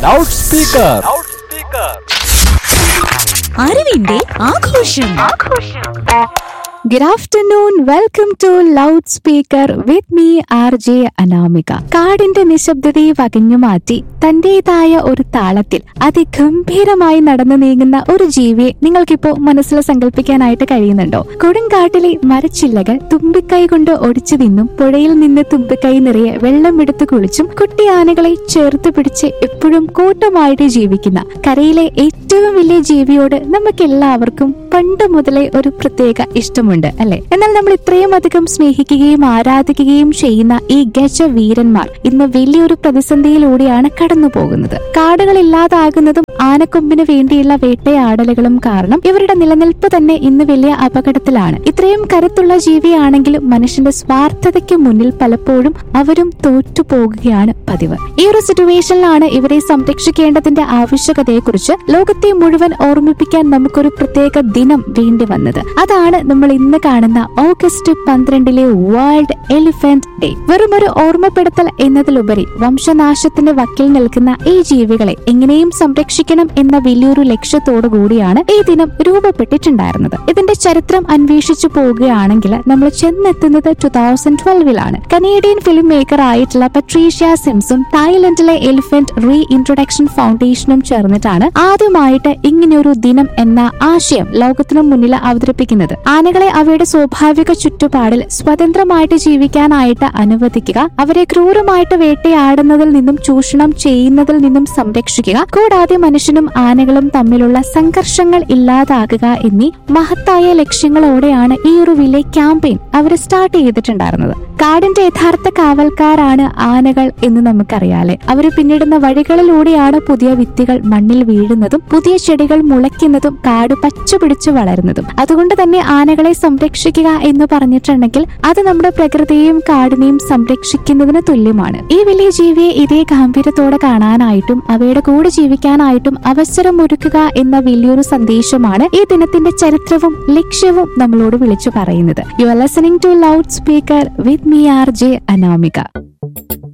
loud speaker അറിവിന്റെ ആഘോഷം good afternoon welcome to loud speaker with me R J Anamika കാടിന്റെ നിശബ്ദതയെ വകഞ്ഞു മാറ്റി തന്റേതായ ഒരു താളത്തിൽ അതിഗംഭീരമായി നടന്നു നീങ്ങുന്ന ഒരു ജീവിയെ നിങ്ങൾക്കിപ്പോ മനസ്സിൽ സങ്കല്പിക്കാനായിട്ട് കഴിയുന്നുണ്ടോ കൊടുങ്കാട്ടിലെ മരച്ചില്ലകൾ തുമ്പിക്കൈ കൊണ്ട് ഒടിച്ചു തിന്നും പുഴയിൽ നിന്ന് തുമ്പിക്കൈ നിറയെ വെള്ളം എടുത്തു കുളിച്ചും കുട്ടി ആനകളെ ചേർത്ത് പിടിച്ച് എപ്പോഴും കൂട്ടമായിട്ട് ജീവിക്കുന്ന കരയിലെ ഏറ്റവും വലിയ ജീവിയോട് നമുക്ക് എല്ലാവർക്കും പണ്ട് മുതലേ ഒരു പ്രത്യേക ഇഷ്ടമുണ്ട് അല്ലെ എന്നാൽ നമ്മൾ ഇത്രയും അധികം സ്നേഹിക്കുകയും ആരാധിക്കുകയും ചെയ്യുന്ന ഈ ഗജ വീരന്മാർ ഇന്ന് വലിയൊരു പ്രതിസന്ധിയിലൂടെയാണ് കടന്നു പോകുന്നത് കാടുകൾ ഇല്ലാതാകുന്നതും ആനക്കൊമ്പിന് വേണ്ടിയുള്ള വേട്ടയാടലുകളും കാരണം ഇവരുടെ നിലനിൽപ്പ് തന്നെ ഇന്ന് വലിയ അപകടത്തിലാണ് ഇത്രയും കരുത്തുള്ള ജീവിയാണെങ്കിലും മനുഷ്യന്റെ സ്വാർത്ഥതയ്ക്ക് മുന്നിൽ പലപ്പോഴും അവരും തോറ്റു പോകുകയാണ് പതിവ് ഈ ഒരു സിറ്റുവേഷനിലാണ് ഇവരെ സംരക്ഷിക്കേണ്ടതിന്റെ ആവശ്യകതയെക്കുറിച്ച് ലോകത്തെ മുഴുവൻ ഓർമ്മിപ്പിക്കാൻ നമുക്കൊരു പ്രത്യേക ദിനം വേണ്ടി വന്നത് അതാണ് നമ്മൾ ഇന്ന് കാണുന്ന ഓഗസ്റ്റ് പന്ത്രണ്ടിലെ വേൾഡ് എലിഫന്റ് ഡേ വെറും ഒരു ഓർമ്മപ്പെടുത്തൽ എന്നതിലുപരി വംശനാശത്തിന്റെ വക്കിൽ നിൽക്കുന്ന ഈ ജീവികളെ എങ്ങനെയും സംരക്ഷിക്കണം എന്ന വലിയൊരു ലക്ഷ്യത്തോടു കൂടിയാണ് ഈ ദിനം രൂപപ്പെട്ടിട്ടുണ്ടായിരുന്നത് ഇതിന്റെ ചരിത്രം അന്വേഷിച്ചു പോവുകയാണെങ്കിൽ നമ്മൾ ചെന്നെത്തുന്നത് ടു തൗസൻഡ് ട്വൽവിലാണ് കനേഡിയൻ ഫിലിം മേക്കർ ആയിട്ടുള്ള പട്രീഷ്യ സിംസും തായ്ലൻഡിലെ എലിഫന്റ് റീ ഇൻട്രൊഡക്ഷൻ ഫൗണ്ടേഷനും ചേർന്നിട്ടാണ് ആദ്യമായിട്ട് ഇങ്ങനെയൊരു ദിനം എന്ന ആശയം ലോകത്തിനു മുന്നിൽ അവതരിപ്പിക്കുന്നത് ആനകളെ അവയുടെ സ്വാഭാവിക ചുറ്റുപാടിൽ സ്വതന്ത്രമായിട്ട് ജീവിക്കാനായിട്ട് അനുവദിക്കുക അവരെ ക്രൂരമായിട്ട് വേട്ടയാടുന്നതിൽ നിന്നും ചൂഷണം ചെയ്യുന്നതിൽ നിന്നും സംരക്ഷിക്കുക കൂടാതെ മനുഷ്യനും ആനകളും തമ്മിലുള്ള സംഘർഷങ്ങൾ ഇല്ലാതാക്കുക എന്നീ മഹത്തായ ലക്ഷ്യങ്ങളോടെയാണ് ഈ ഒരു വലിയ ക്യാമ്പയിൻ അവർ സ്റ്റാർട്ട് ചെയ്തിട്ടുണ്ടായിരുന്നത് കാടിന്റെ യഥാർത്ഥ കാവൽക്കാരാണ് ആനകൾ എന്ന് നമുക്കറിയാലേ അവർ പിന്നിടുന്ന വഴികളിലൂടെയാണ് പുതിയ വിത്തുകൾ മണ്ണിൽ വീഴുന്നതും പുതിയ ചെടികൾ മുളയ്ക്കുന്നതും കാട് പച്ചപിടിച്ചു വളരുന്നതും അതുകൊണ്ട് തന്നെ ആനകളെ സംരക്ഷിക്കുക എന്ന് പറഞ്ഞിട്ടുണ്ടെങ്കിൽ അത് നമ്മുടെ പ്രകൃതിയെയും കാടിനെയും സംരക്ഷിക്കുന്നതിന് തുല്യമാണ് ഈ വലിയ ജീവിയെ ഇതേ ഗാംഭീര്യത്തോടെ കാണാനായിട്ടും അവയുടെ കൂടെ ജീവിക്കാനായിട്ടും അവസരം ഒരുക്കുക എന്ന വലിയൊരു സന്ദേശമാണ് ഈ ദിനത്തിന്റെ ചരിത്രവും ലക്ഷ്യവും നമ്മളോട് വിളിച്ചു പറയുന്നത് you are listening to loud speaker with me R J Anamika